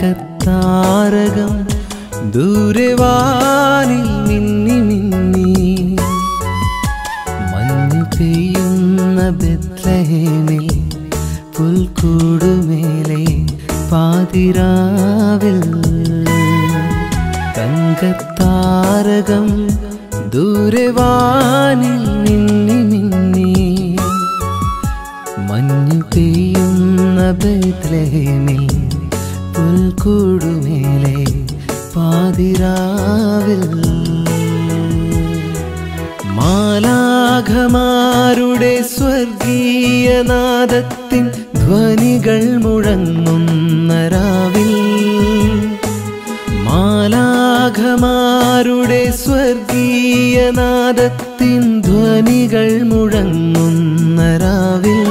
തങ്കത്താരകം ദൂരെ വാനിൽ മിന്നി മിന്നി മഞ്ഞു പെയ്യുന്ന ബെത്ലഹേമിൽ പുൽക്കൂടുമേലെ പാതിരാവിൽ തങ്കത്താരകം ദൂരെ വാനിൽ മിന്നി മിന്നി മഞ്ഞു പെയ്യുന്ന ബെത്ലഹേമിൽ പുൽക്കൂടുമേലെ പാതിരാവിൽ മാലാഘമാരുടെ സ്വർഗീയനാദത്തിൻ ധ്വനികൾ മുഴങ്ങുന്ന രാവിൽ മാലാഘമാരുടെ സ്വർഗീയനാദത്തിൻ ധ്വനികൾ മുഴങ്ങുന്ന രാവിൽ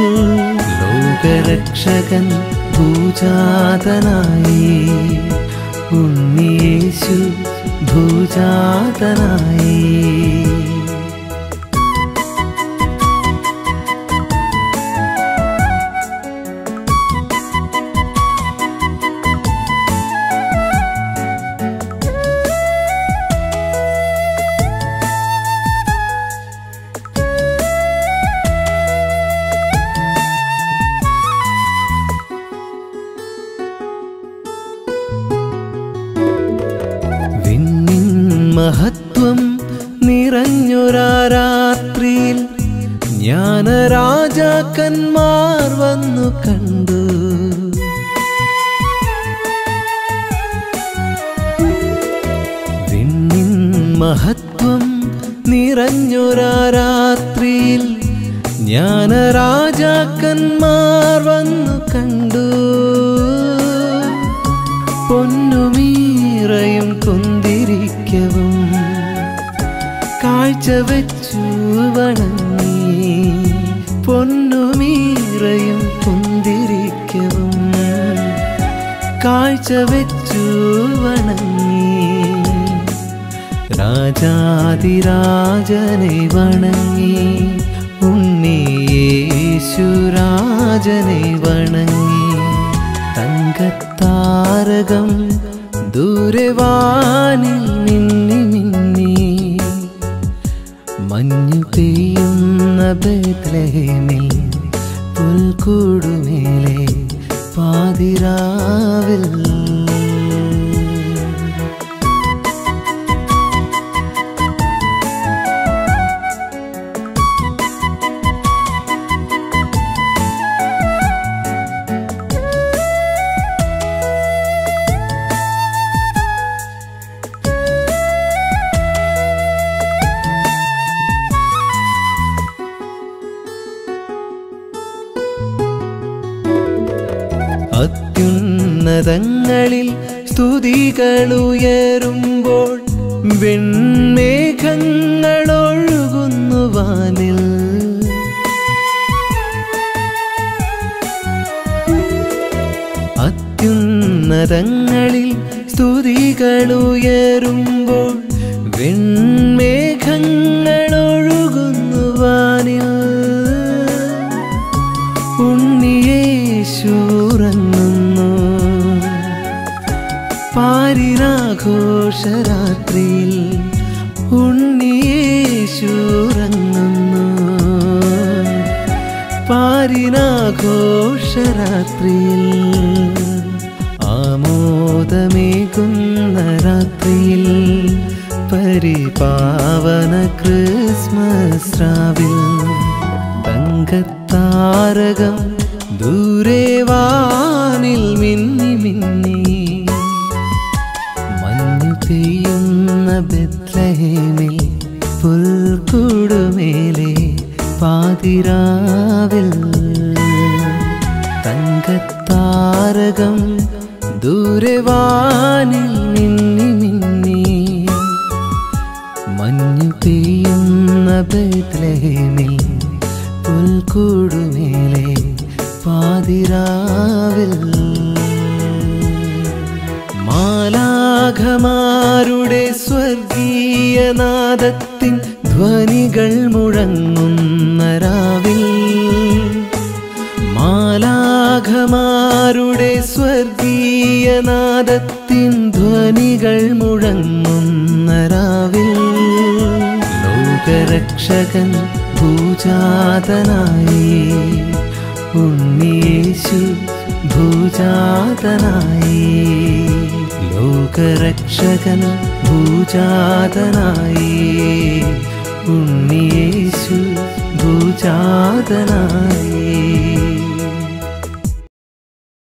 ലോകരക്ഷകൻ ഭൂജാതനായി ഉണ്ണിയേശു ഭൂജാതനായി വിണ്ണിൻ മഹത്വം നിറഞ്ഞൊരാ രാത്രിയിൽ ജ്ഞാനരാജാക്കന്മാർ വന്നു കണ്ടു വിണ്ണിൻ മഹത്വം നിറഞ്ഞൊരാ രാത്രിയിൽ ജ്ഞാനരാജാക്കന്മാർ വന്നു കണ്ടു പൊന്നുമീറയും കുന്തിരിക്കവും കാഴ്ച വെച്ചു വണങ്ങി പൊന്നുമീറയും കുന്തിരിക്കവും കാഴ്ച വെച്ചു വണങ്ങി രാജാതിരാജനെ വണങ്ങി ഉണ്ണിയേശുരാജനെ വണങ്ങി തങ്കത്താരകം ദൂരെ വാനിൽ മിന്നി മിന്നി മഞ്ഞു പെയ്യുന്ന ബേത്ലഹേമിൽ പുൽക്കൂടുമേലെ പാതിരാവിൽ അത്യുന്നതങ്ങളിൽ സ്തുതികളുയരുമ്പോൾ വെൺമേഘങ്ങളൊഴുകുന്നു വാനിൽ അത്യുന്നതങ്ങളിൽ സ്തുതികളുയരുമ്പോൾ വെൺമേഘങ്ങളൊഴുകുന്നു വാനിൽ ഉണ്ണിയേശൂറങ്ങുന്നു പാരിരാഘോഷരാത്രിയിൽ ഉണ്ണിയേശൂറങ്ങുന്നു പാരിരാഘോഷരാത്രിയിൽ ആമോദമേകുന്ന രാത്രിയിൽ പരിപാവന ക്രിസ്മസ് രാവിൽ തങ്കത്താരകം ദൂരെ വാനിൽ മിന്നി മിന്നി മഞ്ഞു പെയ്യുന്ന ബെത്ലഹേമിൽ പുൽക്കൂടുമേലെ പാതിരാവിൽ തങ്കത്താരകം ദൂരെ വാനിൽ മിന്നി മിന്നി മഞ്ഞു പെയ്യുന്ന ബെത്ലഹേമിൽ പുൽക്കൂടുമേലെ പാതിരാവിൽ മാലാഘമാരുടെ സ്വർഗീയനാദത്തിൻ ധ്വനികൾ മുഴങ്ങുന്ന രാവിൽ മാലാഘമാരുടെ സ്വർഗീയ സ്വർഗീയനാദത്തിൻ ധ്വനികൾ മുഴങ്ങുന്ന രാവിൽ ലോകരക്ഷകൻ ഭൂജാതനായി ഉണ്ണിയേശു ഭൂജാതനായി ലോകരക്ഷകൻ ഭൂജാതനായി ഉണ്ണിയേശു ഭൂജാതനായി